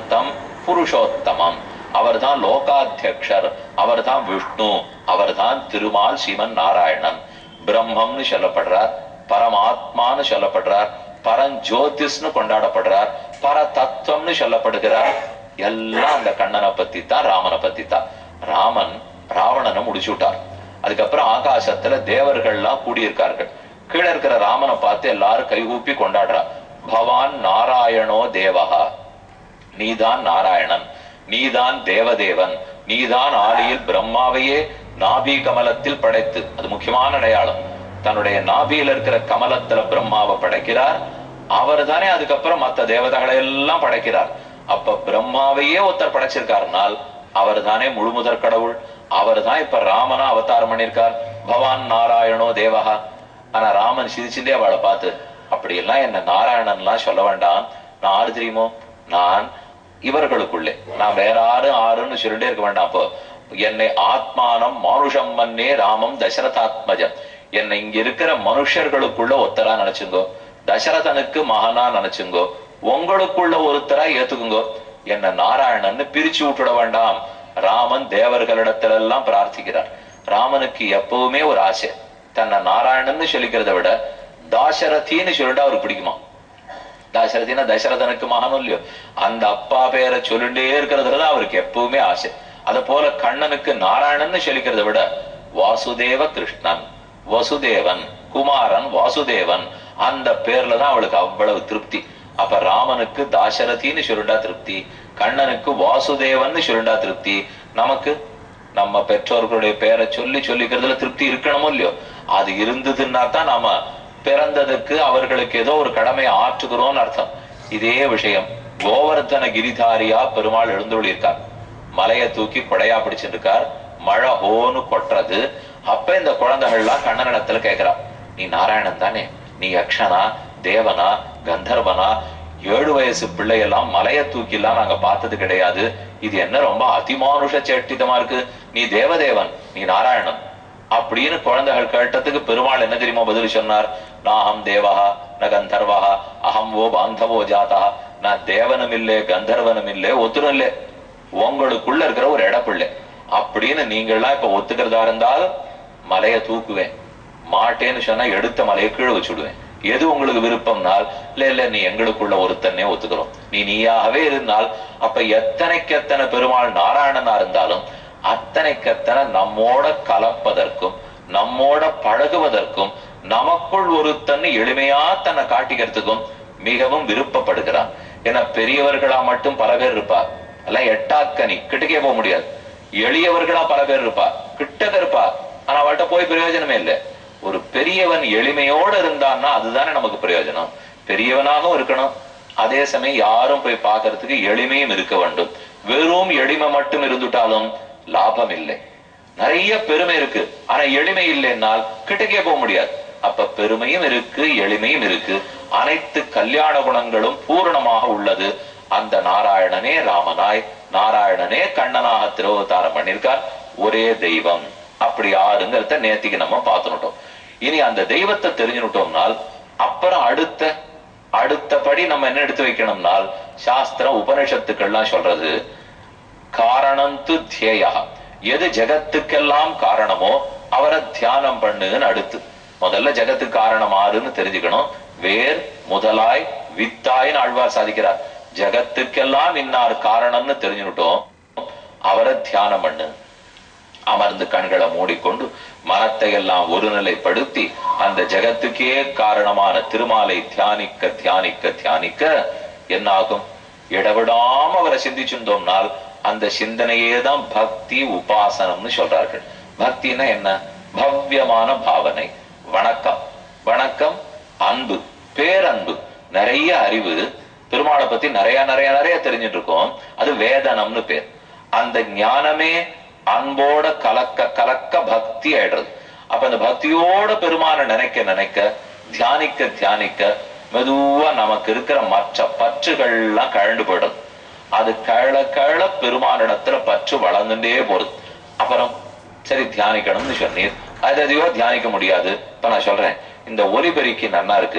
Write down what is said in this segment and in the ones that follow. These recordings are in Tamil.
சாந்தம் புருஷோத்தமம் அவர்தான் லோகாத்தியக்ஷர் அவர்தான் விஷ்ணு அவர்தான் திருமால் சிவன் நாராயணன் பிரம்மம்னு சொல்லப்படுறார் பரமாத்மான்னு சொல்லப்படுறார் பரஞ்சோதிஷ்னு கொண்டாடப்படுறார் பர தத்துவம்னு சொல்லப்படுகிறார் எல்லாம் அந்த கண்ணனை பத்தி தான் ராமனை பத்தி தான் ராமன் ராவணனை முடிச்சு விட்டார் அதுக்கப்புறம் ஆகாசத்துல தேவர்கள்லாம் கூடியிருக்கார்கள் கீழே இருக்கிற ராமனை பார்த்து எல்லாரும் கைகூப்பி கொண்டாடுறா பவான் நாராயணோ தேவகா நீதான் நாராயணன் நீதான் தேவதேவன் நீதான் ஆதியில் பிரம்மாவையே நாபி கமலத்தில் படைத்து அது முக்கியமான அடையாளம் தன்னுடைய நாபியில இருக்கிற கமலத்துல பிரம்மாவை படைக்கிறார் அவர் தானே அதுக்கப்புறம் மத்த தேவதைகளை எல்லாம் படைக்கிறார் அப்ப பிரம்மாவையே ஒருத்தர் படைச்சிருக்காருனால் அவர் தானே முழுமுதற் கடவுள் அவர் தான் இப்ப ராமனா அவதாரம் பண்ணியிருக்கார் பவான் நாராயணோ தேவகா ஆனா ராமன் சிரிச்சுட்டே அவளை பார்த்து அப்படியெல்லாம் என்ன நாராயணன்லாம் சொல்ல வேண்டாம் நான் ஆறு தெரியுமோ நான் இவர்களுக்குள்ளே நான் வேற ஆறு ஆறுன்னு சொல்லிட்டே இருக்க வேண்டாம் அப்போ என்னை ஆத்மானம் மானுஷம் மன்னே ராமம் தசரதாத்மஜம் என்னை இங்க இருக்கிற மனுஷர்களுக்குள்ள ஒத்தரா நினைச்சுங்கோ தசரதனுக்கு மகனா நினைச்சுங்கோ உங்களுக்குள்ள ஒருத்தரா ஏத்துக்குங்கோ என்ன நாராயணன்னு பிரிச்சு விட்டுட வேண்டாம் ராமன் தேவர்களிடத்துல எல்லாம் பிரார்த்திக்கிறார் ராமனுக்கு எப்பவுமே ஒரு ஆசை தன்னை நாராயணன்னு சொல்லிக்கிறத விட தாசரதின்னு சொல்லிட்டு அவருக்கு பிடிக்குமா தசரதினா தசரதனுக்கு மகனும் இல்லையோ அந்த அப்பா பேரை சொல்லிட்டே இருக்கிறதுல தான் அவருக்கு எப்பவுமே ஆசை அத போல கண்ணனுக்கு நாராயணன்னு சொல்லிக்கிறத விட வாசுதேவ கிருஷ்ணன் வசுதேவன் குமாரன் வாசுதேவன் அந்த பேர்ல தான் அவளுக்கு அவ்வளவு திருப்தி அப்ப ராமனுக்கு தாசரதின்னு சொல்லிட்டா திருப்தி கண்ணனுக்கு வாசுதேவன் சொல்லிட்டா திருப்தி நமக்கு நம்ம பெற்றோர்களுடைய பேரை சொல்லி சொல்லிக்கிறதுல திருப்தி இருக்கணுமோ இல்லையோ அது இருந்ததுன்னா தான் நாம பிறந்ததுக்கு அவர்களுக்கு ஏதோ ஒரு கடமை ஆற்றுகிறோம்னு அர்த்தம் இதே விஷயம் கோவர்தன கிரிதாரியா பெருமாள் எழுந்துள்ளிருக்கார் மலையை தூக்கி கொடையா பிடிச்சிருக்கார் மழை ஹோன்னு கொட்டுறது அப்ப இந்த குழந்தைகள்லாம் கண்ணனிடத்துல கேக்குறா நீ நாராயணன் தானே நீ யக்ஷனா தேவனா கந்தர்வனா ஏழு வயசு பிள்ளையெல்லாம் மலையை தூக்கிலாம் நாங்க பார்த்தது கிடையாது இது என்ன ரொம்ப அதிமானுஷ சேட்டிதமா இருக்கு நீ தேவதேவன் நீ நாராயணன் அப்படின்னு குழந்தைகள் கேட்டதுக்கு பெருமாள் என்ன தெரியுமா பதில் சொன்னார் நாஹம் தேவஹா ந கந்தர்வஹா அகம் ஓ பாந்தவோ ஜாதா நான் தேவனும் இல்லே கந்தர்வனும் இல்லே ஒத்துரும் இல்லே உங்களுக்குள்ள இருக்கிற ஒரு இடப்பிள்ளை அப்படின்னு நீங்கள்லாம் இப்ப ஒத்துக்கிறதா இருந்தால் மலையை தூக்குவேன் மாட்டேன்னு சொன்னா எடுத்த மலையை கீழே வச்சுடுவேன் எது உங்களுக்கு விருப்பம்னால் இல்ல இல்ல நீ எங்களுக்குள்ள ஒருத்தனே ஒத்துக்கிறோம் நீ நீயாகவே இருந்தால் அப்ப எத்தனைக்கு எத்தனை பெருமாள் நாராயணனா இருந்தாலும் அத்தனைக்கத்தனை நம்மோட கலப்பதற்கும் நம்மோட பழகுவதற்கும் நமக்குள் ஒருத்தன் எளிமையா தன்னை காட்டிக்கிறதுக்கும் மிகவும் விருப்பப்படுகிறான் ஏன்னா பெரியவர்களா மட்டும் பல பேர் இருப்பா எல்லாம் எட்டாக்கனி கிட்டக்கே போக முடியாது எளியவர்களா பல பேர் இருப்பா கிட்டக்க இருப்பா ஆனா அவள்கிட்ட போய் பிரயோஜனமே இல்லை ஒரு பெரியவன் எளிமையோட இருந்தான்னா அதுதானே நமக்கு பிரயோஜனம் பெரியவனாகவும் இருக்கணும் அதே சமயம் யாரும் போய் பார்க்கறதுக்கு எளிமையும் இருக்க வேண்டும் வெறும் எளிமை மட்டும் இருந்துட்டாலும் லாபம் இல்லை நிறைய பெருமை இருக்கு ஆனா எளிமை இல்லைன்னால் கிட்டக்கே போக முடியாது அப்ப பெருமையும் இருக்கு எளிமையும் இருக்கு அனைத்து கல்யாண குணங்களும் பூரணமாக உள்ளது அந்த நாராயணனே ராமனாய் நாராயணனே கண்ணனாக திருவதாரம் பண்ணியிருக்கார் ஒரே தெய்வம் அப்படி யாருங்கிறத நேத்திக்கு நம்ம பார்த்துனுட்டோம் இனி அந்த தெய்வத்தை தெரிஞ்சுனுட்டோம்னால் அப்புறம் அடுத்த அடுத்தபடி நம்ம என்ன எடுத்து வைக்கணும்னால் சாஸ்திரம் உபனிஷத்துக்கள்லாம் சொல்றது காரணந்து தியேயா எது ஜெகத்துக்கெல்லாம் காரணமோ அவரை தியானம் பண்ணுன்னு அடுத்து முதல்ல ஜெகத்துக்கு காரணம் ஆறுன்னு தெரிஞ்சுக்கணும் வேர் முதலாய் வித்தாய்னு ஆழ்வார் சாதிக்கிறார் ஜெகத்துக்கெல்லாம் இன்னார் காரணம்னு தெரிஞ்சுக்கிட்டோம் அவரை தியானம் பண்ணு அமர்ந்து கண்களை மூடிக்கொண்டு மனத்தை எல்லாம் ஒருநிலைப்படுத்தி அந்த ஜெகத்துக்கே காரணமான திருமாலை தியானிக்க தியானிக்க தியானிக்க என்னாகும் இடவிடாம அவரை சிந்திச்சிருந்தோம்னால் அந்த சிந்தனையே தான் பக்தி உபாசனம்னு சொல்றார்கள் பக்தினா என்ன பவ்யமான பாவனை வணக்கம் வணக்கம் அன்பு பேரன்பு நிறைய அறிவு பெருமாளை பத்தி நிறைய நிறைய நிறைய தெரிஞ்சுட்டு இருக்கோம் அது வேதனம்னு பேர் அந்த ஞானமே அன்போட கலக்க கலக்க பக்தி ஆயிடுறது அப்ப அந்த பக்தியோட பெருமானை நினைக்க நினைக்க தியானிக்க தியானிக்க மெதுவா நமக்கு இருக்கிற மற்ற பற்றுகள்லாம் கழண்டு போயிடுது அது கழ கழ பெருமானிடத்துல பற்று வளர்ந்துட்டே போறது அப்புறம் சரி தியானிக்கணும்னு சொன்னீர் அது எதையோ தியானிக்க முடியாது இப்ப நான் சொல்றேன் இந்த ஒலிபெருக்கி நன்னா இருக்கு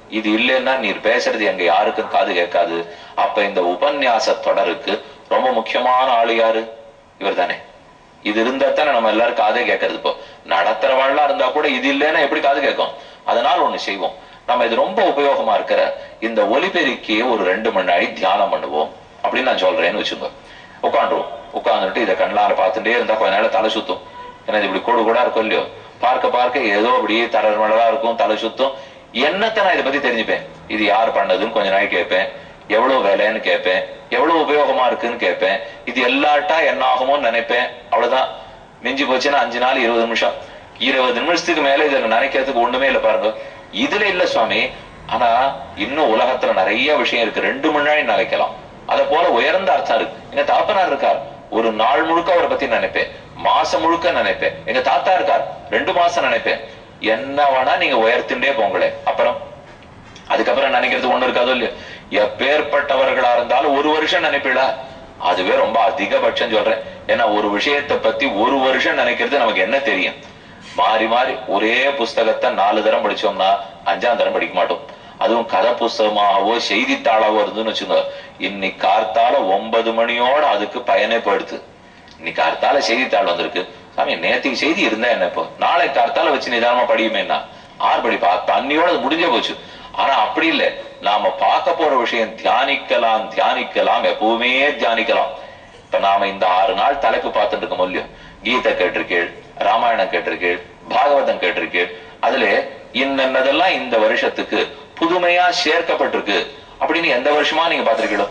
இது இல்லைன்னா நீர் பேசுறது எங்க யாருக்கும் காது கேட்காது அப்ப இந்த உபன்யாச தொடருக்கு ரொம்ப முக்கியமான ஆளு யாரு இவர் தானே இது இருந்தா தானே நம்ம எல்லாரும் காதே கேட்கறது இப்போ நடத்துறவாள்லாம் இருந்தா கூட இது இல்லைன்னா எப்படி காது கேட்கும் அதனால ஒண்ணு செய்வோம் நம்ம இது ரொம்ப உபயோகமா இருக்கிற இந்த ஒலிபெருக்கியை ஒரு ரெண்டு மணி நேரம் தியானம் பண்ணுவோம் அப்படின்னு நான் சொல்றேன்னு வச்சுக்கோ உட்காந்துருவோம் உட்காந்துட்டு இதை கண்ணால பார்த்துட்டே இருந்தா கொஞ்ச நேரம் தலை சுத்தும் ஏன்னா இது இப்படி கூடு கூட இருக்கும் இல்லையோ பார்க்க பார்க்க ஏதோ அப்படியே தரமளவா இருக்கும் தலை சுத்தும் என்னத்தை நான் இதை பத்தி தெரிஞ்சுப்பேன் இது யார் பண்ணதுன்னு கொஞ்ச நாள் கேட்பேன் எவ்வளவு விலைன்னு கேட்பேன் எவ்வளவு உபயோகமா இருக்குன்னு கேட்பேன் இது எல்லாட்டா என்ன ஆகுமோன்னு நினைப்பேன் அவ்வளவுதான் மிஞ்சி போச்சுன்னா அஞ்சு நாள் இருபது நிமிஷம் இருபது நிமிஷத்துக்கு மேல இதை நினைக்கிறதுக்கு ஒண்ணுமே இல்லை பாருங்க இதுல இல்ல சுவாமி ஆனா இன்னும் உலகத்துல நிறைய விஷயம் இருக்கு ரெண்டு மணி நேரம் நினைக்கலாம் அத போல உயர்ந்த அர்த்தம் இருக்கு எங்க தாப்பனார் இருக்கார் ஒரு நாள் முழுக்க அவரை பத்தி நினைப்பேன் மாசம் முழுக்க நினைப்பேன் எங்க தாத்தா இருக்கார் ரெண்டு மாசம் நினைப்பேன் என்ன வேணா நீங்க உயர்த்திண்டே போங்களே அப்புறம் அதுக்கப்புறம் நினைக்கிறது ஒண்ணு இருக்காதோ இல்லையோ எப்பேற்பட்டவர்களா இருந்தாலும் ஒரு வருஷம் நினைப்பீடா அதுவே ரொம்ப அதிகபட்சம் சொல்றேன் ஏன்னா ஒரு விஷயத்தை பத்தி ஒரு வருஷம் நினைக்கிறது நமக்கு என்ன தெரியும் மாறி மாறி ஒரே புஸ்தகத்தை நாலு தரம் படிச்சோம்னா அஞ்சாம் தரம் படிக்க மாட்டோம் அதுவும் கதை புஸ்தகமாகவோ செய்தித்தாளாவோ இருந்துன்னு வச்சுக்கோ இன்னைக்கு கார்த்தால ஒன்பது மணியோட அதுக்கு பயனே போயிடுது இன்னைக்கு கார்த்தால செய்தித்தாள் வந்திருக்கு சாமி நேத்திக்கு செய்தி இருந்தா என்ன இப்போ நாளை கார்த்தால வச்சு நிதானமா படியுமேன்னா ஆறு படிப்பா தண்ணியோட அது முடிஞ்சே போச்சு ஆனா அப்படி இல்ல நாம பார்க்க போற விஷயம் தியானிக்கலாம் தியானிக்கலாம் எப்பவுமே தியானிக்கலாம் இப்ப நாம இந்த ஆறு நாள் தலைப்பு பார்த்துட்டு இருக்கோம் இல்லையோ கீதை கேட்டிருக்கீள் ராமாயணம் கேட்டிருக்கீள் பாகவதம் கேட்டிருக்கீள் அதுல இன்னென்னதெல்லாம் இந்த வருஷத்துக்கு புதுமையா சேர்க்கப்பட்டிருக்கு அப்படின்னு எந்த வருஷமா நீங்க பார்த்திருக்கீங்களோ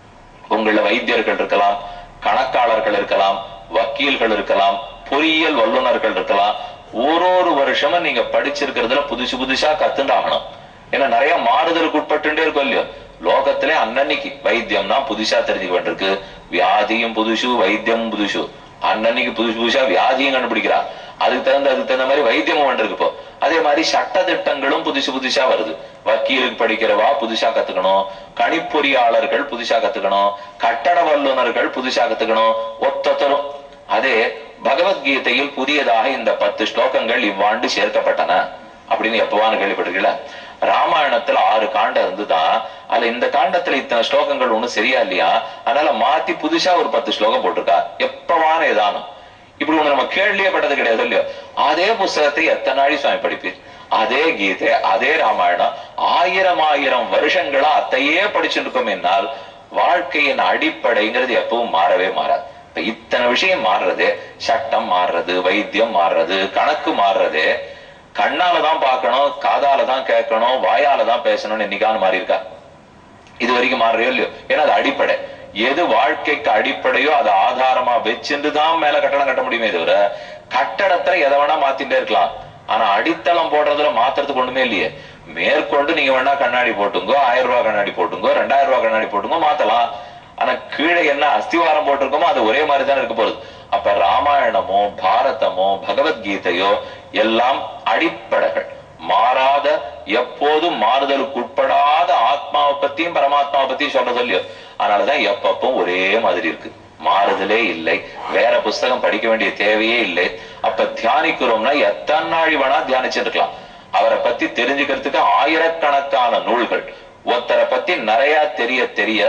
உங்கள வைத்தியர்கள் இருக்கலாம் கணக்காளர்கள் இருக்கலாம் வக்கீல்கள் இருக்கலாம் பொறியியல் வல்லுநர்கள் இருக்கலாம் ஒரு ஒரு வருஷமும் நீங்க படிச்சிருக்கிறதுல புதுசு புதுசா கத்துண்டாகணும் ஏன்னா நிறைய மாறுதலுக்கு உட்பட்டுட்டே இருக்கும் இல்லையோ லோகத்திலே அன்னன்னைக்கு வைத்தியம்னா புதுசா தெரிஞ்சுக்க வேண்டியிருக்கு வியாதியும் புதுசு வைத்தியமும் புதுசு அன்னன்னைக்கு புதுசு புதுசா வியாதியும் கண்டுபிடிக்கிறா அதுக்கு தகுந்த அதுக்கு தகுந்த மாதிரி வைத்தியமும் வேண்டியிருக்கு இப்போ அதே மாதிரி சட்ட திட்டங்களும் புதுசு புதுசா வருது வக்கீலுக்கு படிக்கிறவா புதுசா கத்துக்கணும் கணிப்பொறியாளர்கள் புதுசா கத்துக்கணும் கட்டட வல்லுநர்கள் புதுசா கத்துக்கணும் ஒத்தொத்தரும் அதே பகவத்கீதையில் புதியதாக இந்த பத்து ஸ்லோகங்கள் இவ்வாண்டு சேர்க்கப்பட்டன அப்படின்னு எப்பவான்னு கேள்விப்பட்டிருக்கீங்களா ராமாயணத்துல ஆறு காண்டம் இருந்துதான் அதுல இந்த காண்டத்துல இத்தனை ஸ்லோகங்கள் ஒண்ணும் சரியா இல்லையா அதனால மாத்தி புதுசா ஒரு பத்து ஸ்லோகம் போட்டிருக்கா எப்பவான ஏதானும் இப்படி ஒண்ணு நம்ம கேள்வியே பட்டது கிடையாது இல்லையோ அதே புஸ்தகத்தை எத்தனை நாளி சுவாமி படிப்பீர் அதே கீதை அதே ராமாயணம் ஆயிரம் ஆயிரம் வருஷங்களா அத்தையே படிச்சுட்டு இருக்கோம் என்னால் வாழ்க்கையின் அடிப்படைங்கிறது எப்பவும் மாறவே மாறாது இப்ப இத்தனை விஷயம் மாறுறது சட்டம் மாறுறது வைத்தியம் மாறுறது கணக்கு மாறுறது கண்ணால தான் பார்க்கணும் காதால தான் கேட்கணும் வாயால தான் பேசணும்னு என்னைக்கான மாறி இருக்கா இது வரைக்கும் மாறுறையோ இல்லையோ ஏன்னா அது அடிப்படை எது வாழ்க்கைக்கு அடிப்படையோ அதை ஆதாரமா வச்சுட்டு தான் மேல கட்டடம் கட்ட முடியுமே தவிர கட்டடத்துல எதை வேணா மாத்திட்டே இருக்கலாம் ஆனா அடித்தளம் போடுறதுல மாத்துறதுக்கு ஒண்ணுமே இல்லையே மேற்கொண்டு நீங்க வேணா கண்ணாடி போட்டுங்கோ ஆயிரம் ரூபாய் கண்ணாடி போட்டுங்கோ ரெண்டாயிரம் ரூபாய் கண்ணாடி போட்டுங்கோ மாத்தலாம் ஆனா கீழே என்ன அஸ்திவாரம் போட்டிருக்கோமோ அது ஒரே மாதிரி தானே இருக்க போகுது அப்ப ராமாயணமோ பாரதமோ பகவத்கீதையோ எல்லாம் அடிப்படைகள் மாறாத எப்போதும் மாறுதலுக்கு உட்படாத ஆத்மாவை பத்தியும் பரமாத்மாவை பத்தியும் சொல்றது இல்லையோ அதனாலதான் எப்பப்பும் ஒரே மாதிரி இருக்கு மாறுதலே இல்லை வேற புஸ்தகம் படிக்க வேண்டிய தேவையே இல்லை அப்ப தியானிக்கிறோம்னா எத்தனை நாள் வேணா தியானிச்சுட்டு இருக்கலாம் அவரை பத்தி தெரிஞ்சுக்கிறதுக்கு ஆயிரக்கணக்கான நூல்கள் ஒருத்தரை பத்தி நிறைய தெரிய தெரிய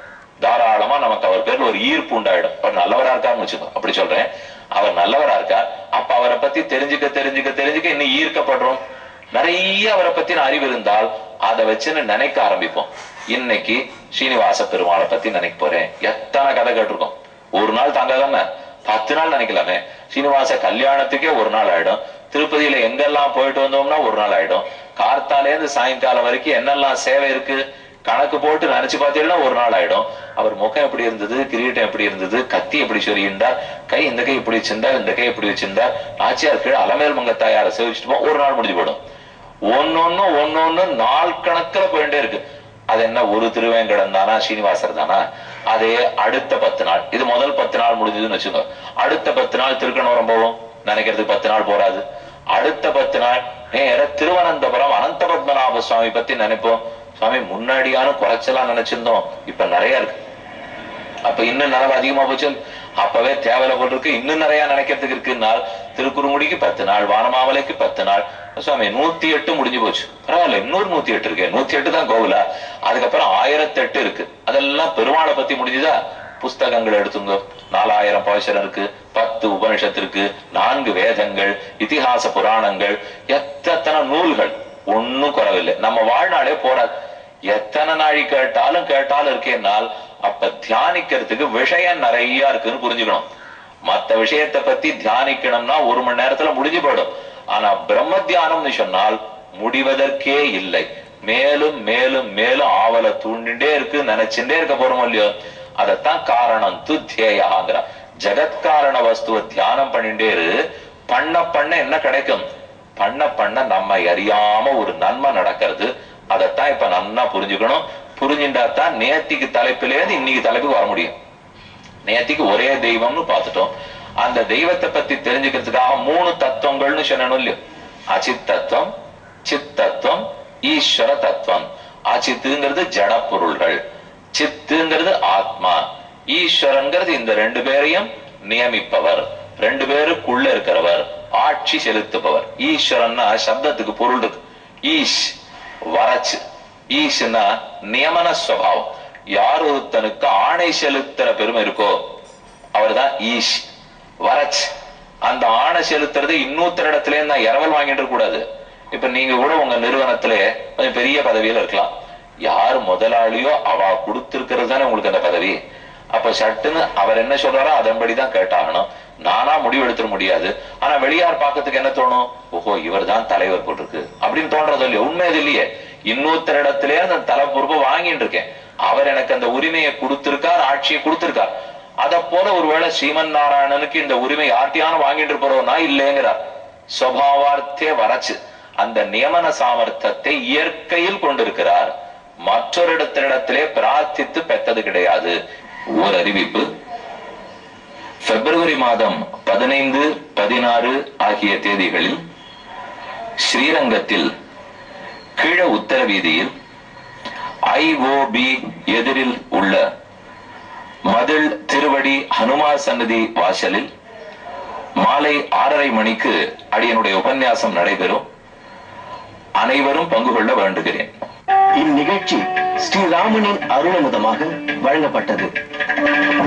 தாராளமா நமக்கு அவர் பேர்ல ஒரு ஈர்ப்பு உண்டாயிடும் அவர் நல்லவரா இருக்காருன்னு வச்சுக்கோ அப்படி சொல்றேன் அவர் நல்லவரா இருக்கார் அப்ப அவரை பத்தி தெரிஞ்சுக்க தெரிஞ்சுக்க தெரிஞ்சுக்க இன்னும் ஈர்க்கப்படுறோம் நிறைய அவரை பத்தின அறிவு இருந்தால் அதை வச்சுன்னு நினைக்க ஆரம்பிப்போம் இன்னைக்கு ஸ்ரீனிவாச பெருமாளை பத்தி நினைக்க போறேன் எத்தனை கதை கேட்டிருக்கோம் ஒரு நாள் தாங்க தானே பத்து நாள் நினைக்கலாமே சீனிவாச கல்யாணத்துக்கே ஒரு நாள் ஆயிடும் திருப்பதியில எங்கெல்லாம் போயிட்டு வந்தோம்னா ஒரு நாள் ஆயிடும் கார்த்தால இருந்து சாயங்காலம் வரைக்கும் என்னெல்லாம் சேவை இருக்கு கணக்கு போட்டு நினைச்சு பார்த்தீங்கன்னா ஒரு நாள் ஆயிடும் அவர் முகம் எப்படி இருந்தது கிரீட்டம் எப்படி இருந்தது கத்தி எப்படி சொரியிருந்தார் கை இந்த கை இப்படி வச்சிருந்தார் இந்த கை இப்படி வச்சிருந்தார் நாச்சியார் கீழே அலமேல் மங்கத்தாயார சேவிச்சுட்டு போ ஒரு நாள் முடிஞ்சு போயிடும் ஒன்னொன்னு ஒன்னொன்னு நாள் கணக்குல போயிட்டே இருக்கு அது என்ன ஒரு திருவேங்கடம் தானா ஸ்ரீனிவாசர் தானா அதே அடுத்த பத்து நாள் இது முதல் பத்து நாள் முடிஞ்சதுன்னு வச்சுக்கோ அடுத்த பத்து நாள் திருக்கணவரம் போவோம் நினைக்கிறதுக்கு பத்து நாள் போறாது அடுத்த பத்து நாள் நேர திருவனந்தபுரம் அனந்த பத்மநாப சுவாமி பத்தி நினைப்போம் சுவாமி முன்னாடியான குறைச்சலா நினைச்சிருந்தோம் இப்ப நிறைய இருக்கு அப்ப இன்னும் நிலவு அதிகமா போச்சு அப்பவே தேவையில போட்டிருக்கு இன்னும் நிறைய நினைக்கிறதுக்கு இருக்குன்னா திருக்குறுங்குடிக்கு பத்து நாள் வானமாமலைக்கு பத்து நாள் சுவாமி நூத்தி எட்டு முடிஞ்சு போச்சு பரவாயில்ல இன்னொரு நூத்தி எட்டு இருக்கு நூத்தி எட்டு தான் கோவிலா அதுக்கப்புறம் ஆயிரத்தி எட்டு இருக்கு அதெல்லாம் பெருமாளை பத்தி முடிஞ்சுதா புஸ்தகங்கள் எடுத்துங்க நாலாயிரம் பாய்ச்சல் இருக்கு பத்து உபனிஷத்து இருக்கு நான்கு வேதங்கள் இதிகாச புராணங்கள் எத்தனை நூல்கள் ஒண்ணும் குறவில்லை நம்ம வாழ்நாளே போறாது எத்தனை நாழி கேட்டாலும் கேட்டாலும் இருக்கேனால் அப்ப தியானிக்கிறதுக்கு விஷயம் நிறைய இருக்குன்னு புரிஞ்சுக்கணும் மத்த விஷயத்தை பத்தி தியானிக்கணும்னா ஒரு மணி நேரத்துல முடிஞ்சு போயிடும் ஆனா பிரம்ம தியானம்னு சொன்னால் முடிவதற்கே இல்லை மேலும் மேலும் மேலும் ஆவலை தூண்டிண்டே இருக்கு நினைச்சுட்டே இருக்க போறோம் இல்லையோ அதத்தான் காரணம் துத்தியாங்கிற ஜெகத்காரண வஸ்துவ தியானம் பண்ணிட்டே இரு பண்ண பண்ண என்ன கிடைக்கும் பண்ண பண்ண நம்ம அறியாம ஒரு நன்மை நடக்கிறது அதைத்தான் இப்ப நன்னா புரிஞ்சுக்கணும் புரிஞ்சுட்டா தான் நேத்திக்கு தலைப்பிலேருந்து இன்னைக்கு தலைப்புக்கு வர முடியும் நேத்திக்கு ஒரே தெய்வம்னு பார்த்துட்டோம் அந்த தெய்வத்தை பத்தி தெரிஞ்சுக்கிறதுக்காக மூணு தத்துவங்கள்னு சொல்லணும் இல்லையோ அச்சித் தத்துவம் சித் தத்துவம் ஈஸ்வர தத்துவம் அச்சித்துங்கிறது ஜட பொருள்கள் சித்துங்கிறது ஆத்மா ஈஸ்வரங்கிறது இந்த ரெண்டு பேரையும் நியமிப்பவர் ரெண்டு பேருக்குள்ள இருக்கிறவர் ஆட்சி செலுத்துபவர் ஈஸ்வரன்னா சப்தத்துக்கு பொருள் இருக்கு ஈஷ் வரச்சு ஈஷ்னா நியமன சுவாவம் யார் ஒருத்தனுக்கு ஆணை செலுத்துற பெருமை இருக்கோ அவர்தான் ஈஷ் வரச் அந்த ஆணை செலுத்துறது இன்னொருத்தர் இடத்துல நான் இரவல் வாங்கிட்டு இருக்க கூடாது இப்ப நீங்க கூட உங்க நிறுவனத்திலே கொஞ்சம் பெரிய பதவியில இருக்கலாம் யார் முதலாளியோ அவ கொடுத்திருக்கிறது தானே உங்களுக்கு அந்த பதவி அப்ப சட்டுன்னு அவர் என்ன சொல்றாரோ அதன்படிதான் கேட்டாகணும் நானா முடிவு எடுத்துட முடியாது ஆனா வெளியார் பார்க்கறதுக்கு என்ன தோணும் ஓஹோ இவர் தான் தலைவர் போட்டிருக்கு அப்படின்னு தோன்றது இல்லையா உண்மை இது இல்லையே இன்னொருத்தர் இடத்திலே அந்த தலை பொறுப்பை வாங்கிட்டு இருக்கேன் அவர் எனக்கு அந்த உரிமையை கொடுத்திருக்கார் ஆட்சியை கொடுத்திருக்கார் அத போல ஒருவேளை ஸ்ரீமன் நாராயணனுக்கு இந்த உரிமை யார்ட்டையான வாங்கிட்டு இருப்போம்னா இல்லைங்கிறார் சுவாவார்த்தே வரச்சு அந்த நியமன சாமர்த்தத்தை இயற்கையில் கொண்டிருக்கிறார் மற்றொரு இடத்தினிடத்திலே பிரார்த்தித்து பெற்றது கிடையாது ஒரு அறிவிப்பு பிப்ரவரி மாதம் பதினைந்து பதினாறு ஆகிய தேதிகளில் ஸ்ரீரங்கத்தில் கீழ உத்தர வீதியில் ஐஓபி எதிரில் உள்ள மதில் திருவடி ஹனுமார் சன்னதி வாசலில் மாலை ஆறரை மணிக்கு அடியனுடைய உபன்யாசம் நடைபெறும் அனைவரும் பங்கு கொள்ள வேண்டுகிறேன் இந்நிகழ்ச்சி ஸ்ரீராமனின் அருளமுதமாக வழங்கப்பட்டது